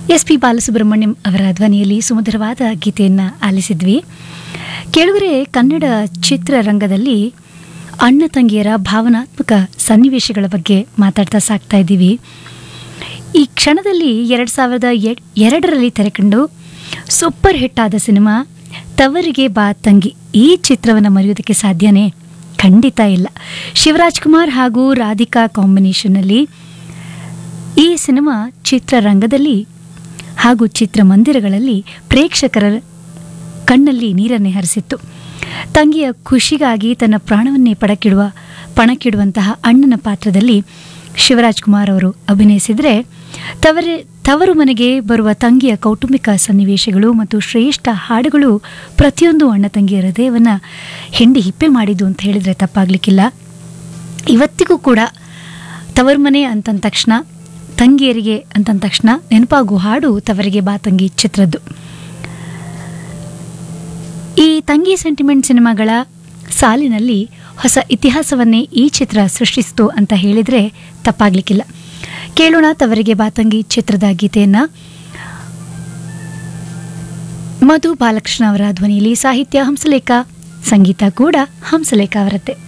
S P Balasubrahmanyam ಅವರ ಧ್ವನಿಯಲ್ಲಿ ಸುಮಧುರವಾದ ಗೀತೆಯನ್ನು ಆಲಿಸಿದ್ವಿ ಕೆಳಗರೆ ಕನ್ನಡ ಚಿತ್ರರಂಗದಲ್ಲಿ ಅಣ್ಣ ತಂಗಿಯರ ಭಾವನಾತ್ಮಕ ಸನ್ನಿವೇಶಗಳ ಬಗ್ಗೆ ಮಾತಾಡ್ತಾ ಸಾಕ್ತಾ ಇದ್ದೀವಿ ಈ ಕ್ಷಣದಲ್ಲಿ ಎರಡು ಸಾವಿರದ ಎ- ಎರಡರಲ್ಲಿ ತೆರೆಕಂಡು ಸೂಪರ್ ಹಿಟ್ ಆದ ಸಿನಿಮಾ ತವರಿಗೆ ಬಾ ತಂಗಿ ಈ ಚಿತ್ರವನ್ನು ಮರೆಯೋದಕ್ಕೆ ಸಾಧ್ಯನೇ ಖಂಡಿತ ಇಲ್ಲ ಶಿವರಾಜ್ ಕುಮಾರ್ ಹಾಗೂ ರಾಧಿಕಾ ಕಾಂಬಿನೇಷನ್ನಲ್ಲಿ ಈ ಸಿನಿಮಾ ಚಿತ್ರರಂಗದಲ್ಲಿ ಹಾಗೂ ಚಿತ್ರಮಂದಿರಗಳಲ್ಲಿ ಪ್ರೇಕ್ಷಕರ ಕಣ್ಣಲ್ಲಿ ನೀರನ್ನೇ ಹರಿಸಿತ್ತು ತಂಗಿಯ ಖುಷಿಗಾಗಿ ತನ್ನ ಪ್ರಾಣವನ್ನೇ ಪಡಕಿಡುವ ಪಣಕ್ಕಿಡುವಂತಹ ಅಣ್ಣನ ಪಾತ್ರದಲ್ಲಿ ಶಿವರಾಜ್ ಕುಮಾರ್ ಅವರು ಅಭಿನಯಿಸಿದರೆ ತವರ ತವರು ಮನೆಗೆ ಬರುವ ತಂಗಿಯ ಕೌಟುಂಬಿಕ ಸನ್ನಿವೇಶಗಳು ಮತ್ತು ಶ್ರೇಷ್ಠ ಹಾಡುಗಳು ಪ್ರತಿಯೊಂದು ಅಣ್ಣ ತಂಗಿಯ ಹೃದಯವನ್ನು ಹಿಂಡಿ ಹಿಪ್ಪೆ ಮಾಡಿದ್ದು ಅಂತ ಹೇಳಿದರೆ ತಪ್ಪಾಗಲಿಕ್ಕಿಲ್ಲ ಇವತ್ತಿಗೂ ಕೂಡ ತವರು ಮನೆ ಅಂತಂದ ತಕ್ಷಣ ತಂಗಿಯರಿಗೆ ಅಂತಂದ ತಕ್ಷಣ ನೆನಪಾಗೋ ಹಾಡು ತವರಿಗೆ ಬಾ ತಂಗಿ ಚಿತ್ರದ್ದು ಈ ತಂಗಿ ಸೆಂಟಿಮೆಂಟ್ ಸಿನಿಮಾಗಳ ಸಾಲಿನಲ್ಲಿ ಹೊಸ ಇತಿಹಾಸವನ್ನೇ ಈ ಚಿತ್ರ ಸೃಷ್ಟಿಸಿತು ಅಂತ ಹೇಳಿದರೆ ತಪ್ಪಾಗಲಿಕ್ಕಿಲ್ಲ ಕೇಳೋಣ ತವರಿಗೆ ಬಾತಂಗಿ ಚಿತ್ರದ ಗೀತೆಯನ್ನು ಮಧು ಬಾಲಕೃಷ್ಣ ಅವರ ಧ್ವನಿಯಲ್ಲಿ ಸಾಹಿತ್ಯ ಹಂಸಲೇಖ ಸಂಗೀತ ಕೂಡ ಹಂಸಲೇಖ ಅವರದ್ದೇ